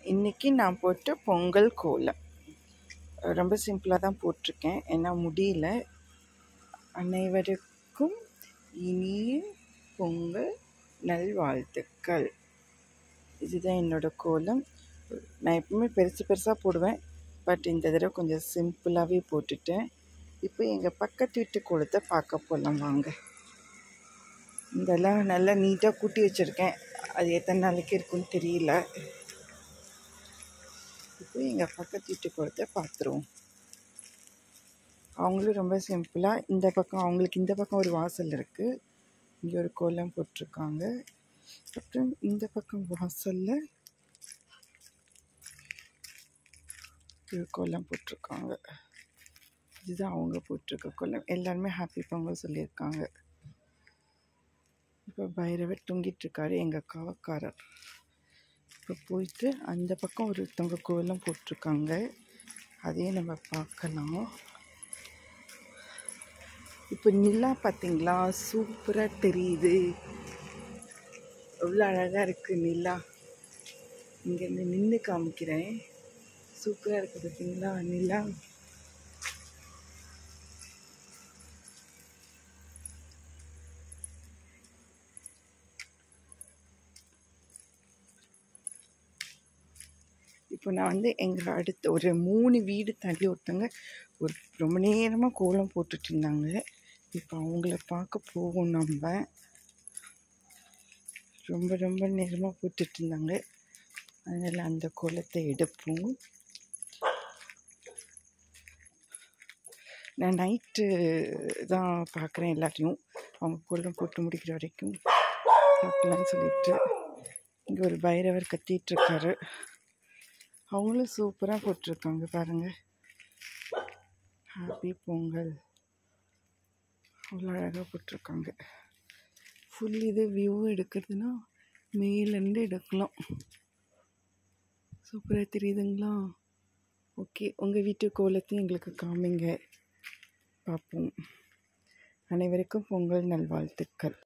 இன்றைக்கி நான் போட்ட பொங்கல் கோலம் ரொம்ப சிம்பிளாக தான் போட்டிருக்கேன் ஏன்னா முடியல அனைவருக்கும் இனிய பொங்கல் நல்வாழ்த்துக்கள் இதுதான் என்னோடய கோலம் நான் எப்பவுமே பெருசு பெருசாக போடுவேன் பட் இந்த தடவை கொஞ்சம் சிம்பிளாகவே போட்டுட்டேன் இப்போ எங்கள் பக்கத்து வீட்டு கோலத்தை பார்க்க போகலாம் வாங்க இதெல்லாம் நல்லா நீட்டாக கூட்டி வச்சுருக்கேன் அது எத்தனை நாளைக்கு இருக்குன்னு தெரியல இப்போ எங்கள் பக்கத்து வீட்டு கோலத்தை பார்த்துருவோம் அவங்களும் ரொம்ப சிம்பிளாக இந்த பக்கம் அவங்களுக்கு இந்த பக்கம் ஒரு வாசல் இருக்குது இங்கே ஒரு கோலம் போட்டிருக்காங்க அப்புறம் இந்த பக்கம் வாசலில் ஒரு கோலம் போட்டிருக்காங்க இதுதான் அவங்க போட்டிருக்க கோலம் எல்லாருமே ஹாப்பி பொங்கல் சொல்லியிருக்காங்க இப்போ பைரவர் தூங்கிட்டு இருக்காரு எங்கள் காவக்காரர் இப்போ போயிட்டு அந்த பக்கம் ஒருத்தவங்க கோலம் போட்டிருக்காங்க அதையும் நம்ம பார்க்கலாம் இப்போ நிலா பார்த்தீங்களா சூப்பராக தெரியுது எவ்வளோ அழகாக இருக்குது நிலா இங்கேருந்து நின்று காமிக்கிறேன் சூப்பராக இருக்குது பார்த்தீங்களா நிலா இப்போ நான் வந்து எங்கள் அடுத்த ஒரு மூணு வீடு தள்ளி ஒருத்தவங்க ஒரு ரொம்ப நேரமாக கோலம் போட்டுட்டு இருந்தாங்க இப்போ அவங்கள பார்க்க போவோம் நம்ம ரொம்ப ரொம்ப நேரமாக போட்டுட்டு இருந்தாங்க அதனால் அந்த கோலத்தை எடுப்போம் நான் நைட்டு தான் பார்க்குறேன் எல்லாரையும் அவங்க கோலம் போட்டு முடிக்கிற வரைக்கும் பார்க்கலான்னு சொல்லிட்டு இங்கே ஒரு பைரவர் கத்திட்டு இருக்காரு அவங்களும் சூப்பராக போட்டிருக்காங்க பாருங்கள் ஹாப்பி பொங்கல் அவ்வளோ அழகாக போட்டிருக்காங்க ஃபுல் இது வியூ எடுக்கிறதுனா மேலேருந்து எடுக்கலாம் சூப்பராக தெரியுதுங்களா ஓகே உங்கள் வீட்டு கோலத்தையும் எங்களுக்கு காமிங்க பார்ப்போம் அனைவருக்கும் பொங்கல் நல்வாழ்த்துக்கள்